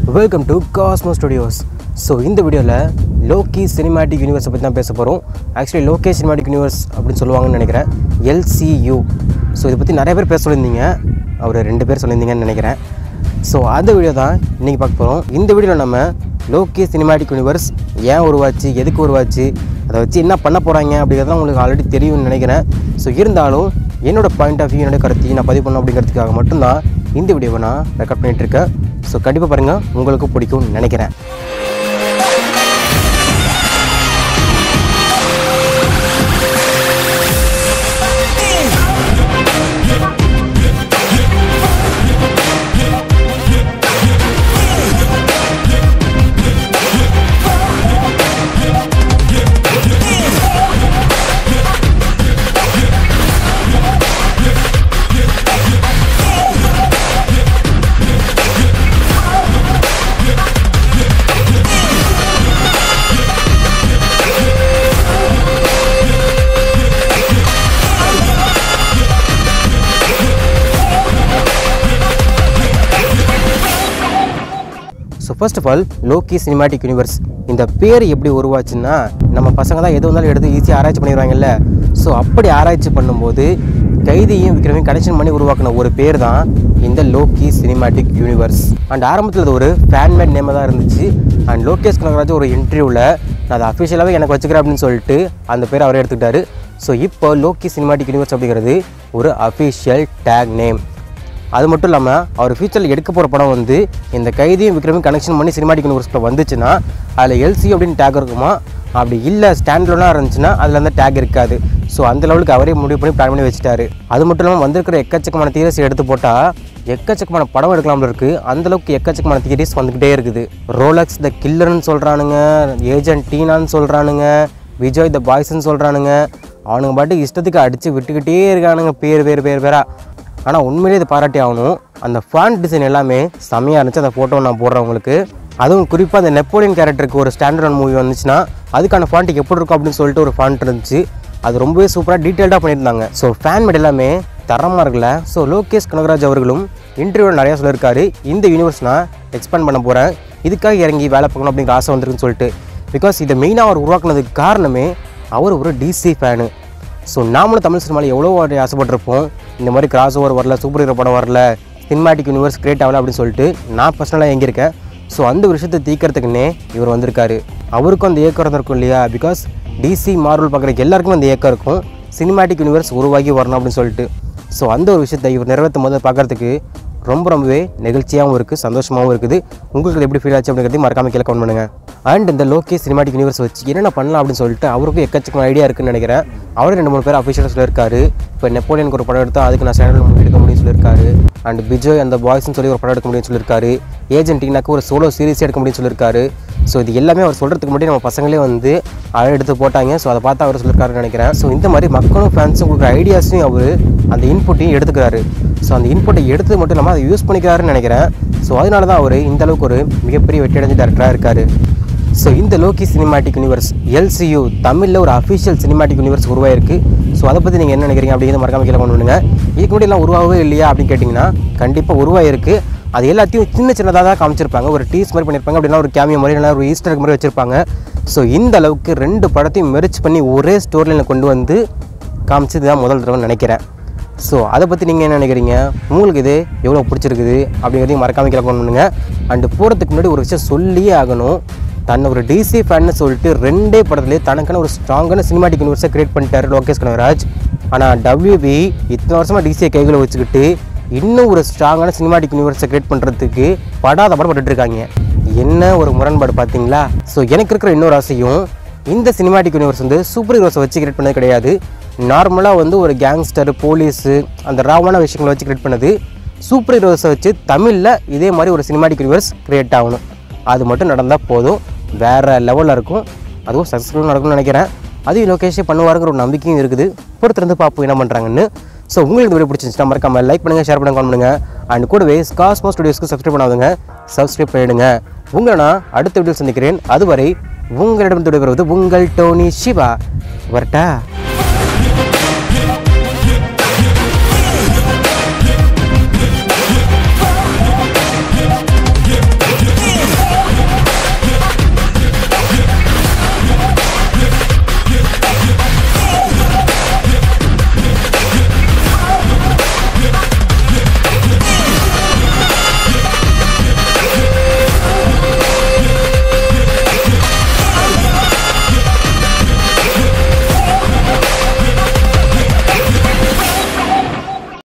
welcome to Cosmo Studios so இந்த வீடியோவில் Loki cinematic யூனிவர்ஸை பற்றி தான் பேச போகிறோம் ஆக்சுவலி லோகே சினிமேட்டிக் யூனிவர்ஸ் அப்படின்னு சொல்லுவாங்கன்னு நினைக்கிறேன் எல்சியூ ஸோ இதை பற்றி நிறைய பேர் பேச சொல்லியிருந்தீங்க அவர் ரெண்டு பேர் சொல்லியிருந்தீங்கன்னு நினைக்கிறேன் ஸோ அந்த வீடியோ தான் இன்றைக்கி பார்க்க போகிறோம் இந்த வீடியோவில் நம்ம லோக்கி சினிமேட்டிக் யூனிவர்ஸ் ஏன் உருவாச்சு எதுக்கு உருவாச்சு அதை வச்சு என்ன பண்ண போகிறாங்க அப்படிங்கிறத உங்களுக்கு ஆல்ரெடி தெரியும்னு நினைக்கிறேன் ஸோ இருந்தாலும் என்னோட பாயிண்ட் ஆஃப் வியூ என்னோட கருத்தையும் நான் பதிவு பண்ணணும் அப்படிங்கிறதுக்காக மட்டும்தான் இந்த வீடியோவை நான் ரெக்கார்ட் பண்ணிகிட்டு இருக்கேன் ஸோ கண்டிப்பாக பாருங்கள் உங்களுக்கு பிடிக்கும்னு நினைக்கிறேன் so first of all Loki cinematic universe இந்த பேர் எப்படி உருவாச்சுன்னா நம்ம பசங்க தான் எது வந்தாலும் எடுத்து ஈஸியாக ஆராய்ச்சி பண்ணிடுவாங்கல்ல ஸோ அப்படி ஆராய்ச்சி பண்ணும்போது கைதியும் விக்ரமையும் கனெக்ஷன் பண்ணி உருவாக்கின ஒரு பேர் தான் இந்த லோக்கி சினிமேட்டிக் யூனிவர்ஸ் அண்ட் ஆரம்பத்தில் அது ஒரு ஃபேன்மேட் நேமாக தான் இருந்துச்சு அண்ட் லோகேஷ் கனகராஜ் ஒரு இன்டர்வியூவில் நான் அதை அஃபிஷியலாகவே எனக்கு வச்சுக்கிறேன் அப்படின்னு சொல்லிட்டு அந்த பேர் அவரே எடுத்துக்கிட்டாரு ஸோ இப்போ லோக்கி சினிமேட்டிக் யூனிவர்ஸ் அப்படிங்கிறது ஒரு அஃபிஷியல் டேக் நேம் அது மட்டும் இல்லாமல் அவர் ஃபியூச்சரில் எடுக்க போகிற படம் வந்து இந்த கைதியும் விக்ரமும் கனெக்ஷன் பண்ணி சினிமாட்டிக் யூனிவர்ஸில் வந்துச்சுன்னா அதில் எல்சி அப்படின்னு டேக் இருக்குமா அப்படி இல்லை ஸ்டாண்ட்லோனாக இருந்துச்சுன்னா அதில் அந்த டேக் இருக்காது ஸோ அந்த லெவலுக்கு அவரே முடிவு பண்ணி பிளான் பண்ணி வச்சுட்டாரு அது மட்டும் இல்லாமல் வந்திருக்கிற எக்கச்சக்கமான தியரிஸ் எடுத்து போட்டால் எக்கச்சக்கமான படம் எடுக்கலாம்னு இருக்குது அந்தளவுக்கு எக்கச்சக்கமான தியரிஸ் வந்துக்கிட்டே இருக்குது ரோலக்ஸ் த கில்லர்னு சொல்கிறானுங்க ஏஜென்ட் டீனான்னு சொல்கிறானுங்க விஜய் த பாய்ஸ்ன்னு சொல்கிறானுங்க அவனுங்க பாட்டுக்கு இஷ்டத்துக்கு அடித்து விட்டுக்கிட்டே இருக்கானுங்க பேர் பேர் பேர் பேரா ஆனால் உண்மையிலேயே இது பாராட்டி ஆகணும் அந்த ஃபாண்ட் டிசைன் எல்லாமே செம்மையாக இருந்துச்சு அந்த ஃபோட்டோ நான் போடுறேன் உங்களுக்கு அதுவும் குறிப்பாக அந்த நெப்போலியன் கேரக்டருக்கு ஒரு ஸ்டாண்டர்ட் மூவி வந்துச்சுன்னா அதுக்கான ஃபாண்ட்டுக்கு எப்படி இருக்கும் அப்படின்னு சொல்லிட்டு ஒரு ஃபாண்ட் இருந்துச்சு அது ரொம்பவே சூப்பராக டீட்டெயில்டாக பண்ணியிருந்தாங்க ஸோ ஃபேன் மேட் எல்லாமே தரமாக இருக்குல்ல ஸோ லோகேஷ் கனகராஜ் அவர்களும் இன்டர்வியூவில் நிறையா சொல்லியிருக்காரு இந்த யூனிவர்ஸ் நான் எக்ஸ்பேண்ட் பண்ண போகிறேன் இதுக்காக இறங்கி வேலை பார்க்கணும் அப்படிங்கிற ஆசை வந்திருக்குன்னு சொல்லிட்டு பிகாஸ் இதை மெயினாக அவர் உருவாக்குனதுக்கு காரணமே அவர் ஒரு டிசி ஃபேனு ஸோ நாமளும் தமிழ் சினிமாவில் எவ்வளோ வாட்டி ஆசைப்பட்டிருப்போம் இந்த மாதிரி கிராஸ் ஓவர் வரல சூப்பர் ஹீரோ படம் வரல சினிமாட்டிக் யூனிவர்ஸ் கிரியேட் ஆகல அப்படின்னு சொல்லிட்டு நான் பர்சனலாக எங்கிருக்கேன் ஸோ அந்த ஒரு விஷயத்தை தீக்கிறதுக்குன்னே இவர் வந்திருக்காரு அவருக்கும் அந்த ஏக்கம் இருந்திருக்கும் இல்லையா பிகாஸ் டிசி மார்வல் பார்க்குற எல்லாருக்கும் அந்த ஏக்கம் இருக்கும் சினிமாட்டிக் யூனிவர்ஸ் உருவாகி வரணும் அப்படின்னு சொல்லிட்டு ஸோ அந்த ஒரு விஷயத்தை இவர் நிறைவேற்றும் போது பார்க்குறதுக்கு ரொம்ப ரொம்பவே நெகிழ்ச்சியாகவும் இருக்குது சந்தோஷமாகவும் இருக்குது உங்களுக்கு இது எப்படி ஃபீல் ஆச்சு அப்படிங்கிறதையும் மறக்காம கீழே கமெண்ட் பண்ணுங்கள் அண்ட் இந்த லோகே சினிமாட்டிக் யூனிவர்ஸ் வச்சு என்னென்ன பண்ணலாம் அப்படின்னு சொல்லிட்டு அவருக்கும் எக்கச்சக்கமான ஐடியா இருக்குன்னு நினைக்கிறேன் அவரும் ரெண்டு மூணு பேர் அஃபிஷியலாக சொல்லியிருக்காரு இப்போ நெப்போலியனுக்கு ஒரு படம் எடுத்தால் அதுக்கு நான் சேனல் மூவி எடுக்க முடியும்னு சொல்லியிருக்காரு அண்ட் விஜய் அந்த பாய்ஸ்னு சொல்லி ஒரு படம் எடுக்க முடியும்னு சொல்லியிருக்காரு ஏஜென்ட் டீனாக்கு ஒரு சோலோ சீரிஸ் எடுக்க முடியும்னு சொல்லியிருக்காரு ஸோ இது எல்லாமே அவர் சொல்கிறதுக்கு முன்னாடி நம்ம பசங்களே வந்து அதை எடுத்து போட்டாங்க ஸோ அதை பார்த்து அவர் சொல்லியிருக்காருன்னு நினைக்கிறேன் ஸோ இந்த மாதிரி மக்களும் ஃபேன்ஸும் கொடுக்குற ஐடியாஸையும் அவர் அந்த இன்புட்டையும் எடுத்துக்கிறாரு ஸோ அந்த இன்புட்டை எடுத்தது மட்டும் இல்லாமல் அதை யூஸ் பண்ணிக்கிறாருன்னு நினைக்கிறேன் ஸோ அதனால தான் அவர் இந்த அளவுக்கு ஒரு மிகப்பெரிய வெற்றியடைஞ்ச டேரக்டராக இருக்காரு ஸோ இந்த லோக்கி சினிமாட்டிக் யூனிவர்ஸ் எல்சியூ தமிழில் ஒரு அஃபிஷியல் சினிமாட்டிக் யூனிவர்ஸ் உருவாயிருக்கு ஸோ அதை பற்றி நீங்கள் என்ன நினைக்கிறீங்க அப்படிங்கிறத மறக்காம கீழே பண்ணுங்க இதுக்கு முன்னாடி எல்லாம் உருவாகவே இல்லையா அப்படின்னு கேட்டிங்கன்னா கண்டிப்பாக உருவாயிருக்கு அது எல்லாத்தையும் சின்ன சின்னதாக தான் காமிச்சிருப்பாங்க ஒரு டீஸ் மாதிரி பண்ணியிருப்பாங்க அப்படின்னா ஒரு கேமியோ மாதிரி இல்லைனா ஒரு ஈஸ்டர் மாதிரி வச்சுருப்பாங்க ஸோ இந்த அளவுக்கு ரெண்டு படத்தையும் மெரிச் பண்ணி ஒரே ஸ்டோரியில் கொண்டு வந்து காமிச்சது தான் முதல் தடவை நினைக்கிறேன் ஸோ அதை பற்றி நீங்கள் என்ன நினைக்கிறீங்க உங்களுக்கு இது எவ்வளோ பிடிச்சிருக்குது அப்படிங்கிறதையும் மறக்காம கீழே comment பண்ணுங்க அண்டு போகிறதுக்கு முன்னாடி ஒரு விஷயம் சொல்லியே ஆகணும் தன்னை ஒரு டிசி ஃபேன்னு சொல்லிட்டு ரெண்டே படத்துலேயே தனக்கான ஒரு ஸ்ட்ராங்கான சினிமாட்டிக் யூனிவர்ஸை கிரியேட் பண்ணிட்டாரு லோகேஷ் கனகராஜ் ஆனால் டபிள்யூபி இத்தனை வருஷமாக டிசியை கைகளை வச்சுக்கிட்டு இன்னும் ஒரு ஸ்ட்ராங்கான சினிமாட்டிக் யூனிவர்ஸை கிரியேட் பண்ணுறதுக்கு படாத படப்பட்டு இருக்காங்க என்ன ஒரு முரண்பாடு பார்த்தீங்களா ஸோ எனக்கு இருக்கிற இன்னொரு ஆசையும் இந்த சினிமாட்டிக் யூனிவர்ஸ் வந்து சூப்பர் ஹீரோஸை வச்சு கிரியேட் பண்ணது கிடையாது நார்மலாக வந்து ஒரு கேங்ஸ்டர் போலீஸு அந்த ராவான விஷயங்களை வச்சு கிரியேட் பண்ணது சூப்பர் ஹீரோஸை வச்சு தமிழில் இதே மாதிரி ஒரு சினிமாட்டிக் யூனிவர்ஸ் கிரியேட் ஆகணும் அது மட்டும் நடந்தால் போதும் வேறு லெவலில் இருக்கும் அதுவும் சக்ஸஸ்ஃபுல்லாக நடக்கும்னு நினைக்கிறேன் அதையும் லோகேஷே பண்ணுவாருங்கிற ஒரு நம்பிக்கையும் இருக்குது பொறுத்திருந்து பார்ப்போம் என்ன பண்ணுறாங்கன்னு ஸோ உங்களுக்கு இந்த வீடியோ பிடிச்சிருந்துச்சுன்னா மறக்காம லைக் பண்ணுங்கள் ஷேர் பண்ணுங்க கமெண்ட் பண்ணுங்கள் அண்ட் கூடவே காஸ்மோ ஸ்டுடியோஸ்க்கு சப்ஸ்கிரைப் பண்ணாதுங்க சப்ஸ்கிரைப் பண்ணிடுங்க உங்களை நான் அடுத்த வீடியோ சந்திக்கிறேன் அதுவரை உங்களிடம் விடைபெறுவது உங்கள் டோனி சிவா வரட்டா